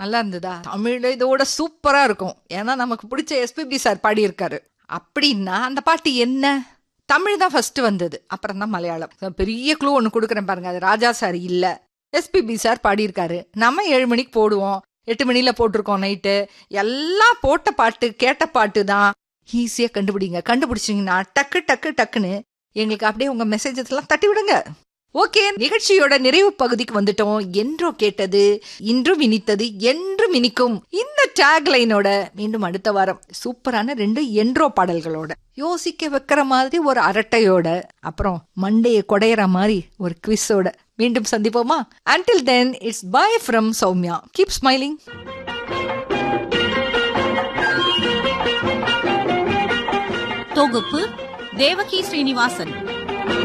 நல்லா இருந்ததா தமிழ் இதோட சூப்பரா இருக்கும் ஏன்னா நமக்கு பிடிச்ச எஸ்பிபி சார் பாடியிருக்காரு அப்படின்னா அந்த பாட்டு என்ன தமிழ் தான் ஃபர்ஸ்ட் வந்தது அப்புறம் தான் மலையாளம் பெரிய க்ளூ ஒன்று கொடுக்குறேன் பாருங்க அது ராஜா சார் இல்ல எஸ்பிபி சார் பாடியிருக்காரு நம்ம ஏழு மணிக்கு போடுவோம் எட்டு மணில போட்டிருக்கோம் நைட்டு எல்லாம் போட்ட பாட்டு கேட்ட பாட்டு தான் ஈஸியா கண்டுபிடிங்க கண்டுபிடிச்சிங்கன்னா டக்கு டக்கு டக்குன்னு எங்களுக்கு அப்படியே உங்க மெசேஜஸ் எல்லாம் தட்டி விடுங்க ஓகே நிகழ்ச்சியோட நிறைவு பகுதிக்கு வந்துட்டோம் என்றோ கேட்டது இன்றும் இனித்தது என்றும் இனிக்கும் இந்த டேக் லைனோட மீண்டும் அடுத்த வாரம் சூப்பரான ரெண்டு என்றோ பாடல்களோட யோசிக்க வைக்கிற மாதிரி ஒரு அரட்டையோட அப்புறம் மண்டையை கொடையிற மாதிரி ஒரு குவிஸோட மீண்டும் சந்திப்போமா until then it's bye from Soumya keep smiling தொகுப்பு தேவகி ஸ்ரீனிவாசன்